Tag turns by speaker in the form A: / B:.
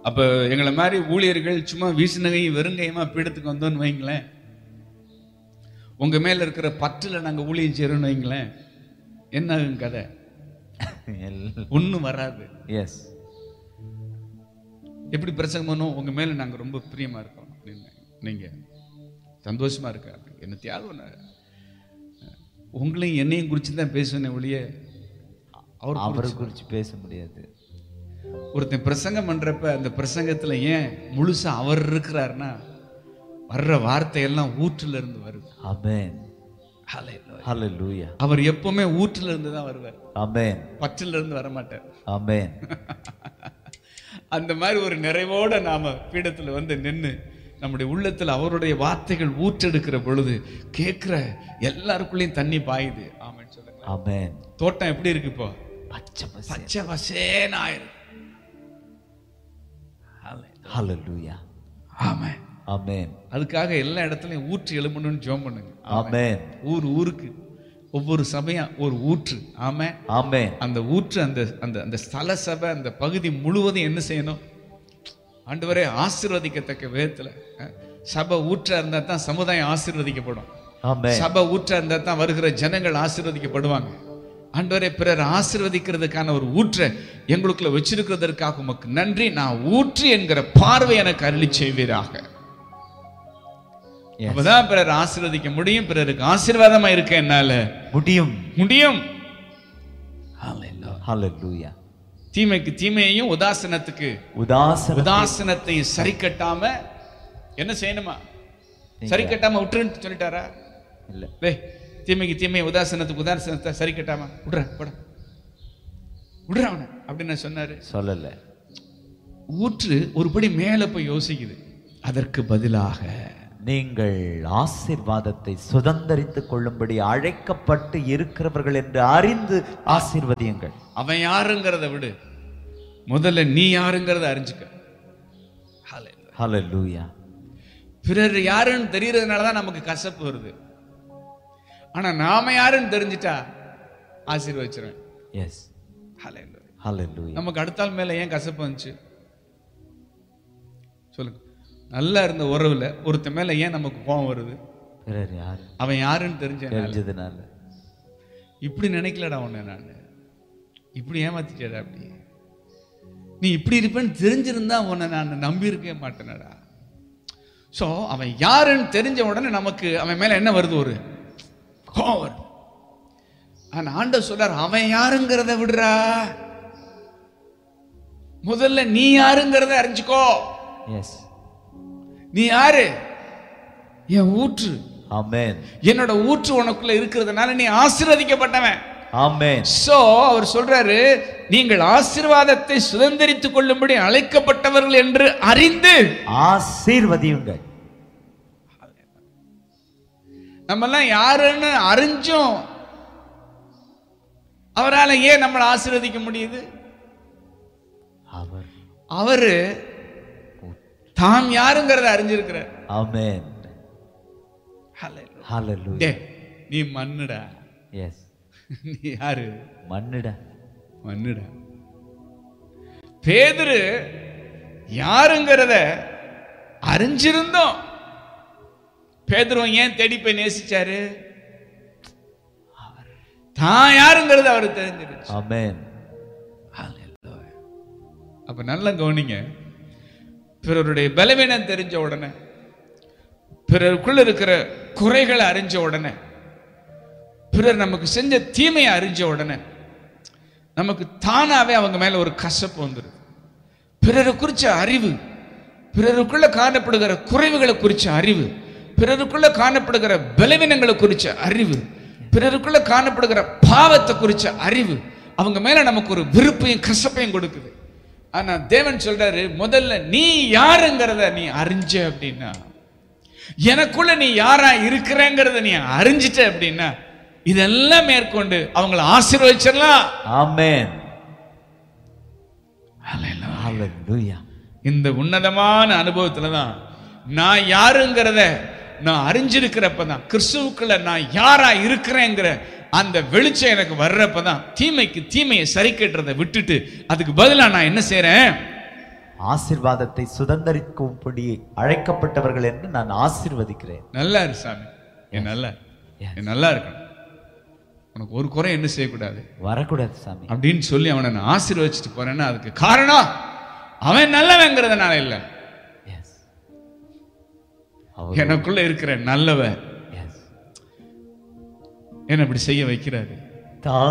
A: அப்ப எங்களை மாதிரி ஊழியர்கள் சும்மா வீசினகையும் வெறுங்கையுமா பீடத்துக்கு வந்தோம்னு வைங்களேன் உங்க மேல இருக்கிற பற்றுல நாங்க ஊழியம் செய்யறோம்னு வைங்களேன் என்ன ஆகும் கதை ஒண்ணும் வராது
B: எஸ்
A: எப்படி பிரசங்கம் பண்ணும் உங்க மேல நாங்க ரொம்ப பிரியமா இருக்கோம் அப்படின்னு நீங்க சந்தோஷமா இருக்க என்ன தியாகம் பண்ண- உங்களையும் என்னையும் குறித்து தான் பேசுவேனே ஒழிய அவர்
B: அவரை குறித்து பேச முடியாது
A: ஒருத்தன் பிரசங்கம் பண்றப்ப அந்த பிரசங்கத்துல ஏன் முழுசா அவர் இருக்கிறாருன்னா வர்ற வார்த்தையெல்லாம் ஊற்றுல இருந்து வருது
B: அமேன்
A: Hallelujah.
B: ஹalleluya
A: அவர் எப்பவுமே ஊற்றுல இருந்து தான் வருவார்
B: அமேன்
A: பற்றுல இருந்து வர மாட்டார்
B: அமேன்
A: அந்த மாதிரி ஒரு நிறைவோட நாம பீடத்துல வந்து நின்னு நம்முடைய உள்ளத்துல அவருடைய வார்த்தைகள் ஊற்றெடுக்கிற பொழுது கேட்கிற எல்லாருக்குள்ளேயும் தண்ணி பாயுது ஆமென்னு சொல்லுங்க
B: அமேன்
A: தோட்டம் எப்படி இருக்கு இப்போ
B: பச்சை பசே
A: பச்சை வசேன்னு ஆயிரும்
B: ஹalleluya
A: ஆமென்
B: அமேன்
A: அதுக்காக எல்லா இடத்துலயும் ஊற்று எழும்பணும்னு ஜோம் பண்ணுங்க
B: அமேன்
A: ஊர் ஊருக்கு ஒவ்வொரு சபையா ஒரு ஊற்று ஆமே
B: அமேன்
A: அந்த ஊற்று அந்த அந்த அந்த ஸ்தல சபை அந்த பகுதி முழுவதும் என்ன செய்யணும் ஆண்டவரே ஆசீர்வதிக்கத்தக்க விதத்துல அஹ், சபை ஊற்றா இருந்தா தான் சமுதாயம் ஆசீர்வதிக்கப்படும்
B: அமேன்
A: சபை ஊற்றா இருந்தா தான் வருகிற ஜனங்கள் ஆசீர்வதிக்கப்படுவாங்க ஆண்டவரே பிறர் ஆசீர்வதிக்கிறதுக்கான ஒரு ஊற்றை எங்களுக்குள்ள வச்சிருக்கிறதற்காக உமக்கு நன்றி நான் ஊற்று என்கிற பார்வை எனக்கு அருளி செய்வீராக
B: Yes.
A: அப்பதான் பிறர் ஆசீர்வதிக்க முடியும் பிறருக்கு ஆசீர்வாதமா இருக்க என்னால
B: முடியும்
A: முடியும்
B: ஹalleluya
A: தீமைக்கு தீமையையும் உதாசனத்துக்கு
B: உதாசன
A: உதாசனத்தை சரி கட்டாம என்ன செய்யணுமா சரி கட்டாம விட்டுருன்னு சொல்லிட்டாரா
B: இல்ல
A: டேய் தீமைக்கு தீமை உதாசனத்துக்கு உதாசனத்தை சரி கட்டாம விடுற போட விடுற அவனை அப்படின்னு சொன்னாரு
B: சொல்லல
A: ஊற்று ஒருபடி மேல போய் யோசிக்குது அதற்கு பதிலாக
B: நீங்கள் ஆசீர்வாதத்தை சுதந்தரித்துக் கொள்ளும்படி அழைக்கப்பட்டு இருக்கிறவர்கள் என்று அறிந்து ஆசீர்வதியுங்கள்
A: அவன் யாருங்கிறத விடு முதல்ல நீ யாருங்கிறத அறிஞ்சுக்க Hallelujah.
B: ஹalleluya
A: பிறர் யாருன்னு தெரியறதுனால தான் நமக்கு கசப்பு வருது ஆனா நாம யாருன்னு தெரிஞ்சிட்டா ஆசீர்வச்சிருவேன்
B: எஸ்
A: Hallelujah.
B: ஹalleluya
A: நமக்கு அடுத்தால் மேல ஏன் கசப்பு வந்துச்சு சொல்லுங்க நல்லா இருந்த உறவுல ஒருத்தன் மேல ஏன் நமக்கு கோபம் வருது
B: பிறர் யாரு
A: அவன் யாருன்னு தெரிஞ்ச
B: தெரிஞ்சதுனால
A: இப்படி நினைக்கலடா உன்னை நான் இப்படி ஏமாத்திட்டடா அப்படி நீ இப்படி இருப்பேன்னு தெரிஞ்சிருந்தா உன்னை நான் நம்பி இருக்கவே மாட்டேனடா ஸோ அவன் யாருன்னு தெரிஞ்ச உடனே நமக்கு அவன் மேல என்ன வருது ஒரு கோவம் வருது ஆனா ஆண்டவர் சொல்றார் அவன் யாருங்கிறத விடுறா முதல்ல நீ யாருங்கிறத அறிஞ்சுக்கோ
B: எஸ்
A: நீ யாரு என் ஊற்று
B: ஆமென்
A: என்னோட ஊற்று உனக்குள்ள இருக்கிறதுனால நீ ஆசீர்வதிக்கப்பட்டவன்
B: ஆமென்
A: சோ அவர் சொல்றாரு நீங்கள் ஆசீர்வாதத்தை சுதந்திரித்துக் கொள்ளும்படி அழைக்கப்பட்டவர்கள் என்று அறிந்து
B: ஆசீர்வதியுங்கள்
A: நம்ம எல்லாம் யாருன்னு அறிஞ்சும் அவரால ஏன் நம்மளை ஆசீர்வதிக்க முடியுது
B: அவர்
A: அவரு தாம் யாருங்கிறத அறிஞ்சிருக்கிறார்
B: ஆமென்
A: Hallelujah.
B: ஹalleluya
A: டேய், நீ மண்ணுடா
B: எஸ்
A: நீ யாரு
B: மண்ணிட
A: மண்ணுடா பேதுரு யாருங்கிறத அறிஞ்சிருந்தோம் பேதுருவன் ஏன் தேடி போய் நேசிச்சாரு தான் யாருங்கிறது அவருக்கு தெரிஞ்சிருச்சு
B: ஆமென்
A: அப்ப நல்லா கவனிங்க பிறருடைய பலவீனம் தெரிஞ்ச உடனே பிறருக்குள்ள இருக்கிற குறைகளை அறிஞ்ச உடனே பிறர் நமக்கு செஞ்ச தீமையை அறிஞ்ச உடனே நமக்கு தானாவே அவங்க மேல ஒரு கசப்பு வந்துடும் பிறரை குறிச்ச அறிவு பிறருக்குள்ள காணப்படுகிற குறைவுகளை குறிச்ச அறிவு பிறருக்குள்ள காணப்படுகிற பலவீனங்களை குறிச்ச அறிவு பிறருக்குள்ள காணப்படுகிற பாவத்தை குறிச்ச அறிவு அவங்க மேல நமக்கு ஒரு விருப்பையும் கசப்பையும் கொடுக்குது ஆனா தேவன் சொல்றாரு முதல்ல நீ யாருங்கிறத நீ அறிஞ்ச அப்படின்னா எனக்குள்ள நீ யாரா இருக்கிறேங்கிறத நீ அறிஞ்சிட்ட அப்படின்னா இதெல்லாம் மேற்கொண்டு அவங்கள ஆசீர்வதிச்சிடலாம்
B: ஆமென் ஹalleluya
A: இந்த உன்னதமான அனுபவத்துல தான் நான் யாருங்கிறத நான் அறிஞ்சிருக்கிறப்ப தான் கிறிஸ்துவுக்குள்ள நான் யாரா இருக்கிறேங்கிற அந்த வெளிச்சம் எனக்கு வர்றப்ப தான் தீமைக்கு தீமையை சரி கட்டுறதை விட்டுட்டு அதுக்கு பதிலா நான் என்ன செய்றேன்
B: ஆசீர்வாதத்தை சுதந்தரிக்கும்படி அழைக்கப்பட்டவர்கள் என்று நான் ஆசீர்வதிக்கிறேன்
A: நல்லா இரு சாமி என் நல்லா இரு.
B: Yes.
A: என் நல்லா இருக்கணும் உனக்கு ஒரு குறை என்ன செய்யக்கூடாது
B: வரக்கூடாது சாமி
A: அப்படின்னு சொல்லி அவனை நான் ஆசீர்வதிச்சுட்டு போறேன்னா அதுக்கு காரணம் அவன் நல்லவங்கிறதுனால இல்ல
B: எஸ் அவர்
A: எனக்குள்ள இருக்கிற நல்லவன்
B: எஸ்
A: என்ன இப்படி செய்ய வைக்கிறாரு
B: தான்